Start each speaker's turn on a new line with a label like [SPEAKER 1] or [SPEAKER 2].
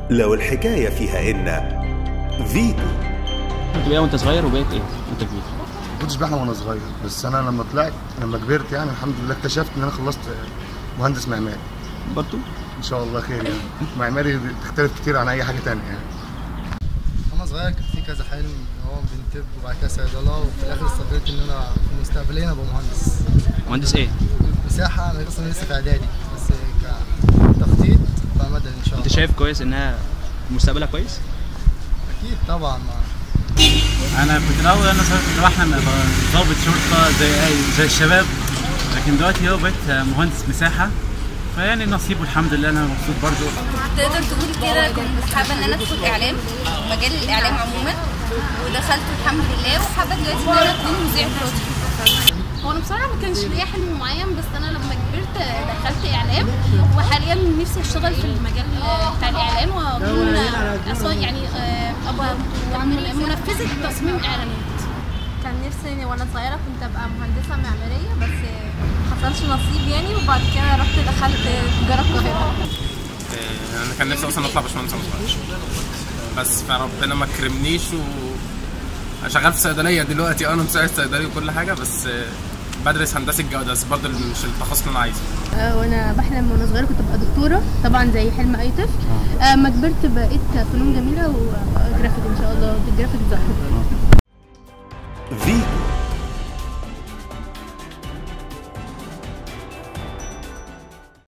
[SPEAKER 1] لو الحكاية فيها إن فيتو
[SPEAKER 2] كنت بقى وانت صغير وبقيت ايه وانت كبير
[SPEAKER 3] ما كنتش بحلم وانا صغير بس انا لما طلعت لما كبرت يعني الحمد لله اكتشفت ان انا خلصت مهندس معماري
[SPEAKER 2] برضو
[SPEAKER 3] ان شاء الله خير يعني معماري بتختلف كتير عن اي حاجه تانية يعني
[SPEAKER 4] وانا صغير كان في كذا حلم ان هو بين طب وبعد كده صيدله وفي الاخر استقريت ان انا في مستقبليا ابقى مهندس
[SPEAKER 2] مهندس ايه
[SPEAKER 4] مساحه انا اصلا لسه في اعدادي بس كتخطيط بقى مدني ان شاء الله
[SPEAKER 2] انت شايف كويس انها مستقبلها كويس
[SPEAKER 4] اكيد طبعا ما
[SPEAKER 5] انا كنت الاول انا صغير كنت بحلم ابقى ضابط شرطه زي اي زي الشباب لكن دلوقتي هو بقيت مهندس مساحه فيعني نصيب والحمد لله انا مبسوط برضو
[SPEAKER 6] تقدر تقول كده كنت حابه ان انا ادخل اعلام مجال الاعلام عموما ودخلت الحمد لله وحابه دلوقتي ان انا اكون مذيع راديو
[SPEAKER 7] هو انا بصراحه ما كانش ليا حلم معين بس انا لما كبرت دخلت اعلام وحاليا نفسي اشتغل في المجال بتاع الاعلان واكون أصلا يعني آه، ابقى منفذه تصميم اعلانات
[SPEAKER 8] كان نفسي وانا صغيره كنت ابقى مهندسه معماريه بس ما حصلش نصيب يعني وبعد كده رحت دخلت تجاره القاهره
[SPEAKER 9] انا كان نفسي اصلا اطلع باشمهندس وانا صغير بس فربنا ما كرمنيش و انا شغال في صيدليه دلوقتي اه انا مساعد صيدلي وكل حاجه بس بدرس هندسه جوده بس برضه مش التخصص اللي انا عايزه
[SPEAKER 10] وانا بحلم وانا صغيره كنت ابقى دكتوره طبعا زي حلم اي طفل اما كبرت بقيت فنون جميله وجرافيك ان شاء الله بالجرافيك ديزاين
[SPEAKER 1] فيتو